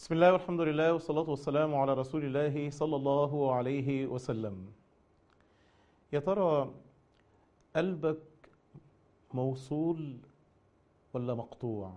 بسم الله والحمد لله والصلاة والسلام على رسول الله صلى الله عليه وسلم يا ترى قلبك موصول ولا مقطوع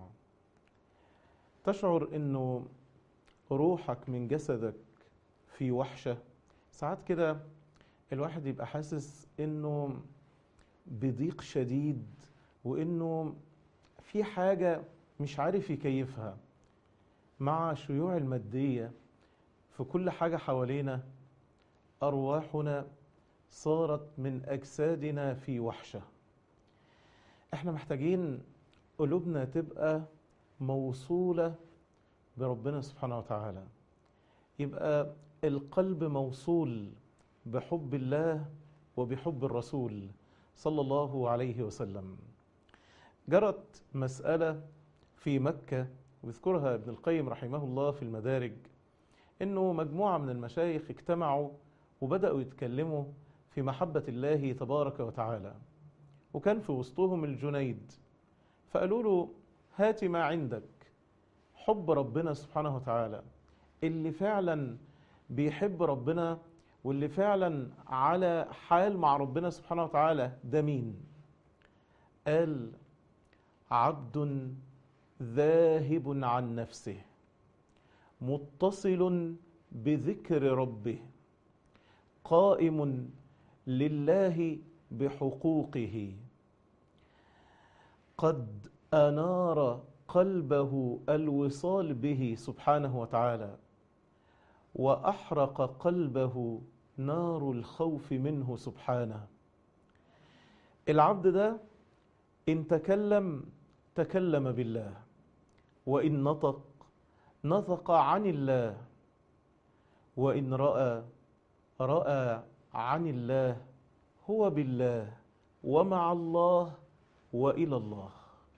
تشعر انه روحك من جسدك في وحشة ساعات كده الواحد يبقى حاسس انه بضيق شديد وانه في حاجة مش عارف يكيفها مع شيوع المادية في كل حاجة حوالينا أرواحنا صارت من أجسادنا في وحشة احنا محتاجين قلوبنا تبقى موصولة بربنا سبحانه وتعالى يبقى القلب موصول بحب الله وبحب الرسول صلى الله عليه وسلم جرت مسألة في مكة ويذكرها ابن القيم رحمه الله في المدارج انه مجموعه من المشايخ اجتمعوا وبداوا يتكلموا في محبه الله تبارك وتعالى وكان في وسطهم الجنيد فقالوا له هات ما عندك حب ربنا سبحانه وتعالى اللي فعلا بيحب ربنا واللي فعلا على حال مع ربنا سبحانه وتعالى ده مين قال عبد ذاهب عن نفسه متصل بذكر ربه قائم لله بحقوقه قد انار قلبه الوصال به سبحانه وتعالى واحرق قلبه نار الخوف منه سبحانه العبد ده ان تكلم تكلم بالله وان نطق نطق عن الله وان راى راى عن الله هو بالله ومع الله والى الله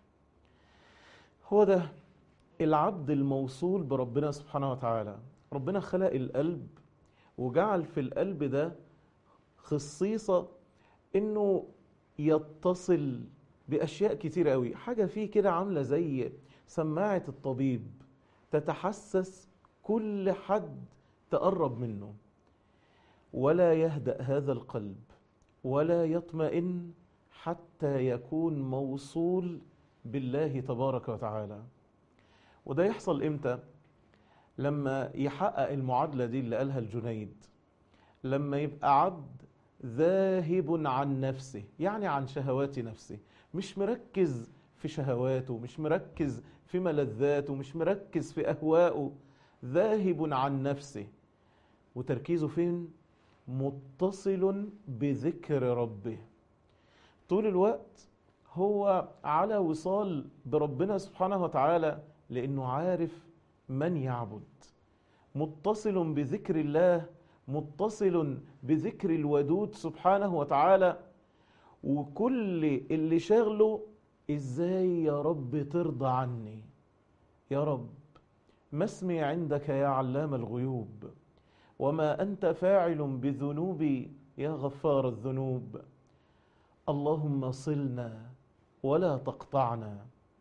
هو ده العبد الموصول بربنا سبحانه وتعالى ربنا خلق القلب وجعل في القلب ده خصيصه انه يتصل باشياء كتير قوي حاجه فيه كده عامله زي سماعه الطبيب تتحسس كل حد تقرب منه ولا يهدا هذا القلب ولا يطمئن حتى يكون موصول بالله تبارك وتعالى وده يحصل امتى لما يحقق المعادله دي اللي قالها الجنيد لما يبقى عبد ذاهب عن نفسه يعني عن شهوات نفسه مش مركز في شهواته مش مركز في ملذاته مش مركز في أهواءه ذاهب عن نفسه وتركيزه فين متصل بذكر ربه طول الوقت هو على وصال بربنا سبحانه وتعالى لأنه عارف من يعبد متصل بذكر الله متصل بذكر الودود سبحانه وتعالى وكل اللي شاغله ازاي يا رب ترضى عني يا رب ما اسمي عندك يا علام الغيوب وما انت فاعل بذنوبي يا غفار الذنوب اللهم صلنا ولا تقطعنا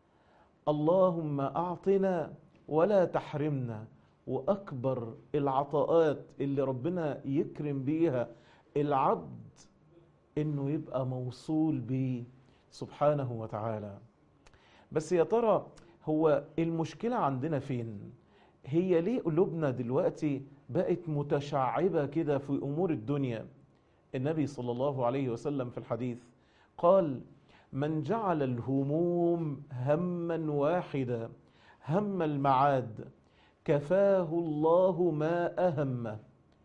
اللهم اعطنا ولا تحرمنا واكبر العطاءات اللي ربنا يكرم بيها العبد انه يبقى موصول بيه سبحانه وتعالى بس يا ترى هو المشكلة عندنا فين هي ليه قلوبنا دلوقتي بقت متشعبة كده في أمور الدنيا النبي صلى الله عليه وسلم في الحديث قال من جعل الهموم هما واحدا هم المعاد كفاه الله ما أهمه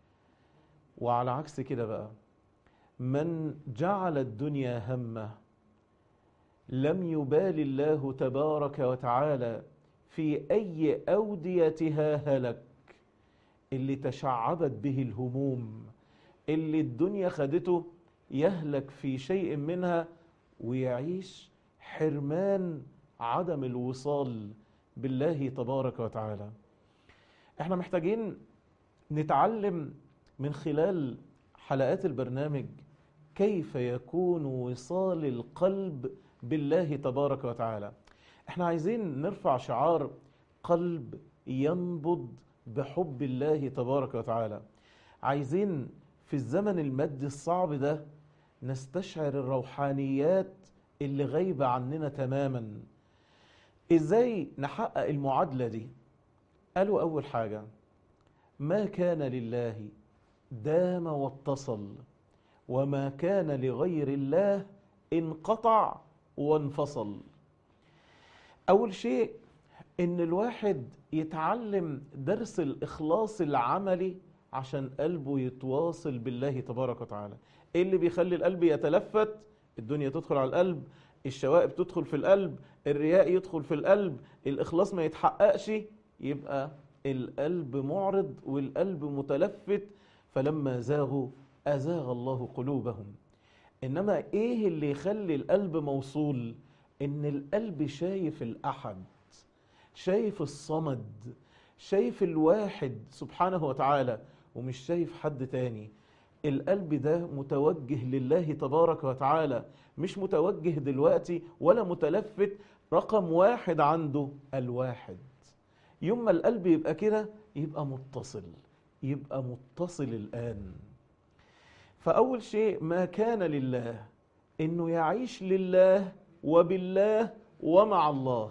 وعلى عكس كده بقى من جعل الدنيا همه لم يبال الله تبارك وتعالى في اي اوديتها هلك اللي تشعبت به الهموم اللي الدنيا خدته يهلك في شيء منها ويعيش حرمان عدم الوصال بالله تبارك وتعالى احنا محتاجين نتعلم من خلال حلقات البرنامج كيف يكون وصال القلب بالله تبارك وتعالى احنا عايزين نرفع شعار قلب ينبض بحب الله تبارك وتعالى عايزين في الزمن المادي الصعب ده نستشعر الروحانيات اللي غايبة عننا تماما ازاي نحقق المعادلة دي قالوا اول حاجة ما كان لله دام واتصل وما كان لغير الله انقطع وانفصل اول شيء ان الواحد يتعلم درس الاخلاص العملي عشان قلبه يتواصل بالله تبارك وتعالى ايه اللي بيخلي القلب يتلفت الدنيا تدخل على القلب الشوائب تدخل في القلب الرياء يدخل في القلب الإخلاص ما يتحققش يبقى القلب معرض والقلب متلفت فلما زاغوا أزاغ الله قلوبهم إنما إيه اللي يخلي القلب موصول إن القلب شايف الأحد شايف الصمد شايف الواحد سبحانه وتعالى ومش شايف حد تاني القلب ده متوجه لله تبارك وتعالى مش متوجه دلوقتي ولا متلفت رقم واحد عنده الواحد يوم ما القلب يبقى كده يبقى متصل يبقى متصل الآن فأول شيء ما كان لله إنه يعيش لله وبالله ومع الله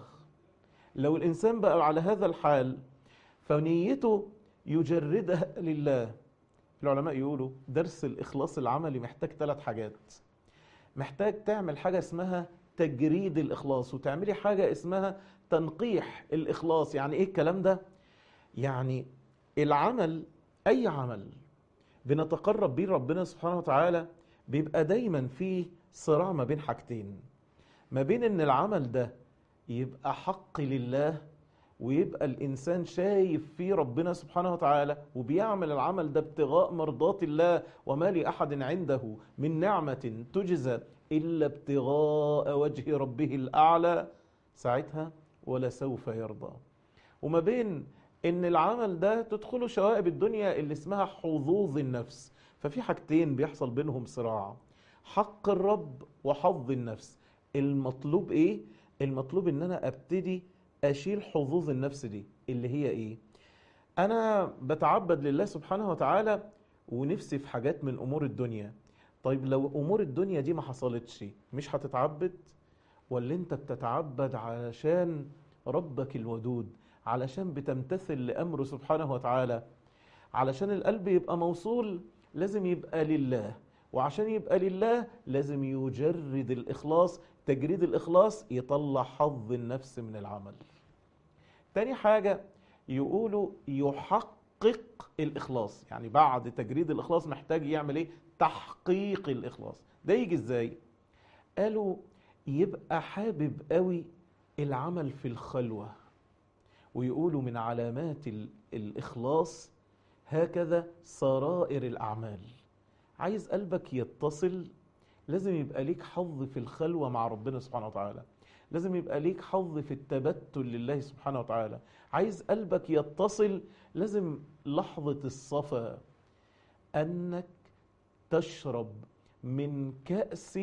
لو الإنسان بقى على هذا الحال فنيته يجردها لله العلماء يقولوا درس الإخلاص العملي محتاج ثلاث حاجات محتاج تعمل حاجة اسمها تجريد الإخلاص وتعملي حاجة اسمها تنقيح الإخلاص يعني إيه الكلام ده؟ يعني العمل أي عمل بنتقرب بيه ربنا سبحانه وتعالى بيبقى دايما فيه صراع ما بين حاجتين ما بين ان العمل ده يبقى حق لله ويبقى الإنسان شايف فيه ربنا سبحانه وتعالى وبيعمل العمل ده ابتغاء مرضات الله وما لأحد عنده من نعمة تجزى إلا ابتغاء وجه ربه الأعلى ساعتها ولا سوف يرضى وما بين ان العمل ده تدخله شوائب الدنيا اللي اسمها حظوظ النفس ففي حاجتين بيحصل بينهم صراع حق الرب وحظ النفس المطلوب ايه المطلوب ان انا ابتدي اشيل حظوظ النفس دي اللي هي ايه انا بتعبد لله سبحانه وتعالى ونفسي في حاجات من امور الدنيا طيب لو امور الدنيا دي ما حصلتش مش هتتعبد ولا انت بتتعبد علشان ربك الودود علشان بتمتثل لامره سبحانه وتعالى علشان القلب يبقى موصول لازم يبقى لله وعشان يبقى لله لازم يجرد الإخلاص تجريد الإخلاص يطلع حظ النفس من العمل تاني حاجة يقولوا يحقق الإخلاص يعني بعد تجريد الإخلاص محتاج يعمل إيه تحقيق الإخلاص ده يجي إزاي قالوا يبقى حابب قوي العمل في الخلوة ويقولوا من علامات الإخلاص هكذا سرائر الأعمال عايز قلبك يتصل لازم يبقى ليك حظ في الخلوة مع ربنا سبحانه وتعالى لازم يبقى ليك حظ في التبتل لله سبحانه وتعالى عايز قلبك يتصل لازم لحظة الصفا أنك تشرب من كأس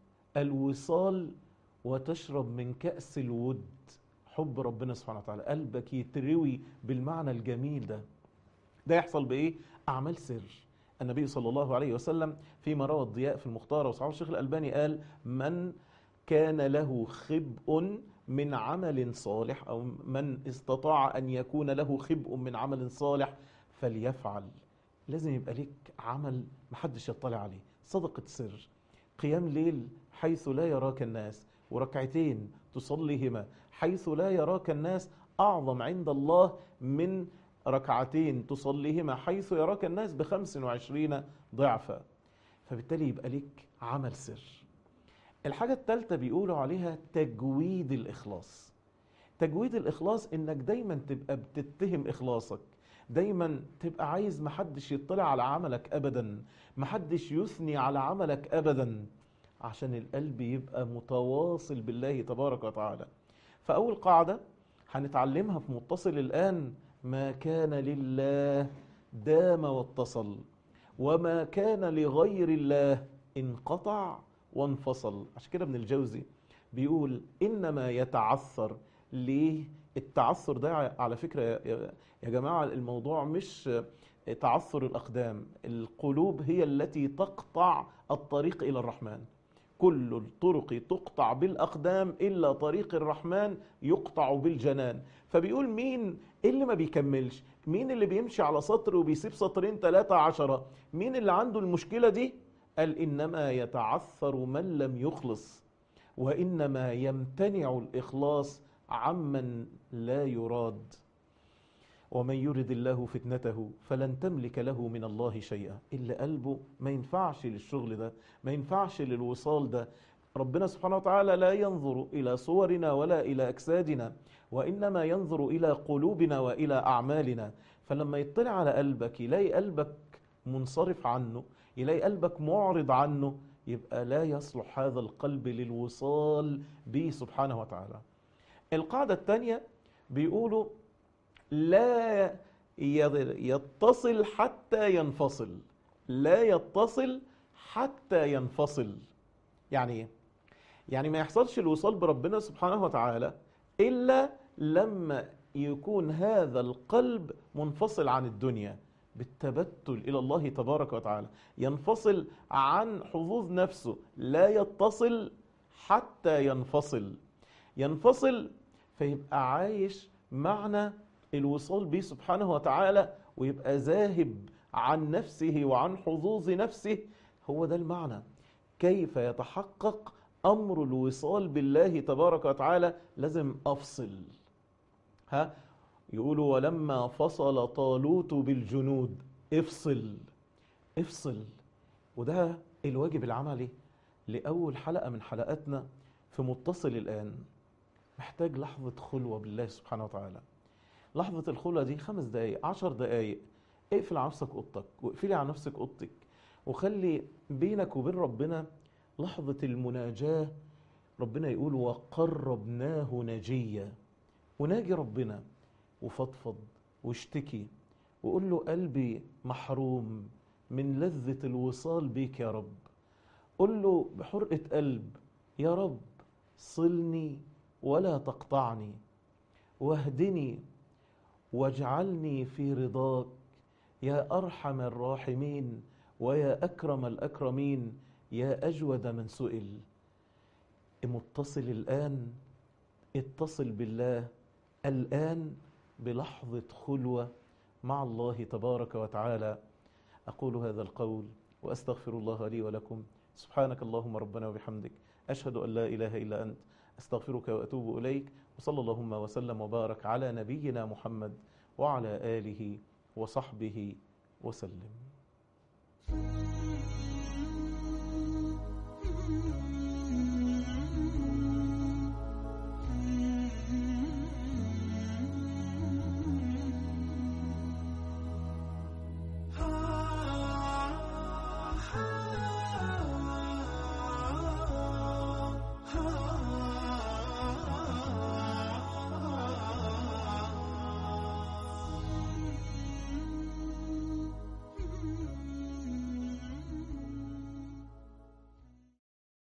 الوصال وتشرب من كأس الود حب ربنا سبحانه وتعالى قلبك يتروي بالمعنى الجميل ده ده يحصل بإيه؟ أعمال سر النبي صلى الله عليه وسلم فيما روى الضياء في المختار وصحابه الشيخ الألباني قال من كان له خبء من عمل صالح أو من استطاع أن يكون له خبء من عمل صالح فليفعل لازم يبقى لك عمل محدش يطلع عليه صدقة سر قيام ليل حيث لا يراك الناس وركعتين تصليهما حيث لا يراك الناس أعظم عند الله من ركعتين تصليهما حيث يراك الناس بخمس وعشرين ضعفا فبالتالي يبقى لك عمل سر الحاجة الثالثة بيقولوا عليها تجويد الإخلاص تجويد الإخلاص إنك دايما تبقى بتتهم إخلاصك دايما تبقى عايز محدش يطلع على عملك أبدا محدش يثني على عملك أبدا عشان القلب يبقى متواصل بالله تبارك وتعالى فأول قاعدة هنتعلمها في متصل الآن ما كان لله دام واتصل وما كان لغير الله انقطع وانفصل عشان كده ابن الجوزي بيقول إنما يتعثر ليه التعثر ده على فكرة يا يا جماعة الموضوع مش تعثر الأقدام القلوب هي التي تقطع الطريق إلى الرحمن كل الطرق تقطع بالأقدام إلا طريق الرحمن يقطع بالجنان فبيقول مين اللي ما بيكملش مين اللي بيمشي على سطر وبيسيب سطرين ثلاثة عشرة مين اللي عنده المشكلة دي قال إنما يتعثر من لم يخلص وإنما يمتنع الإخلاص عمن لا يراد ومن يرد الله فتنته فلن تملك له من الله شيئا إلا قلبه ما ينفعش للشغل ده ما ينفعش للوصال ده ربنا سبحانه وتعالى لا ينظر إلى صورنا ولا إلى أجسادنا وإنما ينظر إلى قلوبنا وإلى أعمالنا فلما يطلع على قلبك يلاقي قلبك منصرف عنه يلاقي قلبك معرض عنه يبقى لا يصلح هذا القلب للوصال به سبحانه وتعالى القاعدة الثانية بيقولوا لا يتصل حتى ينفصل لا يتصل حتى ينفصل يعني ايه يعني ما يحصلش الوصال بربنا سبحانه وتعالى الا لما يكون هذا القلب منفصل عن الدنيا بالتبتل الى الله تبارك وتعالى ينفصل عن حظوظ نفسه لا يتصل حتى ينفصل ينفصل فيبقى عايش معنى الوصال به سبحانه وتعالى ويبقى ذاهب عن نفسه وعن حظوظ نفسه هو ده المعنى كيف يتحقق امر الوصال بالله تبارك وتعالى لازم افصل ها يقولوا ولما فصل طالوت بالجنود افصل افصل وده الواجب العملي لاول حلقه من حلقاتنا في متصل الان محتاج لحظه خلوه بالله سبحانه وتعالى لحظة الخلوة دي خمس دقايق عشر دقايق اقفل على نفسك اوضتك واقفلي على نفسك اوضتك وخلي بينك وبين ربنا لحظة المناجاة ربنا يقول وقربناه نجيا وناجي ربنا وفضفض واشتكي وقول له قلبي محروم من لذة الوصال بيك يا رب قل له بحرقة قلب يا رب صلني ولا تقطعني واهدني واجعلني في رضاك يا ارحم الراحمين ويا اكرم الاكرمين يا اجود من سئل متصل الان اتصل بالله الان بلحظه خلوه مع الله تبارك وتعالى اقول هذا القول واستغفر الله لي ولكم سبحانك اللهم ربنا وبحمدك اشهد ان لا اله الا انت استغفرك واتوب اليك وصلى اللهم وسلم وبارك على نبينا محمد وعلى اله وصحبه وسلم